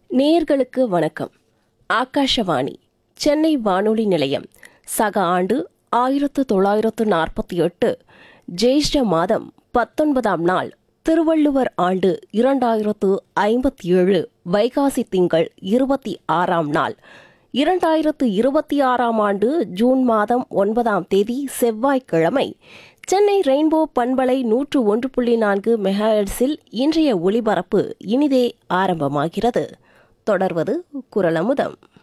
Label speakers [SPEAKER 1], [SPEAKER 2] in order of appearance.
[SPEAKER 1] நேயர்களுக்கு வணக்கம் ஆகாஷவாணி சென்னை வானொலி நிலையம் சக ஆண்டு ஆயிரத்து தொள்ளாயிரத்து நாற்பத்தி எட்டு ஜேஷ்ட மாதம் பத்தொன்பதாம் நாள் திருவள்ளுவர் ஆண்டு இரண்டாயிரத்து ஐம்பத்தி ஏழு வைகாசி திங்கள் இருபத்தி ஆறாம் நாள் இரண்டாயிரத்து இருபத்தி ஆறாம் ஆண்டு ஜூன் மாதம் ஒன்பதாம் தேதி செவ்வாய்க்கிழமை சென்னை ரெயின்போ பண்பலை நூற்று ஒன்று புள்ளி நான்கு மெகாஹெர்ட்ஸில் இன்றைய ஒளிபரப்பு இனிதே ஆரம்பமாகிறது தொடர்வது குரலமுதம்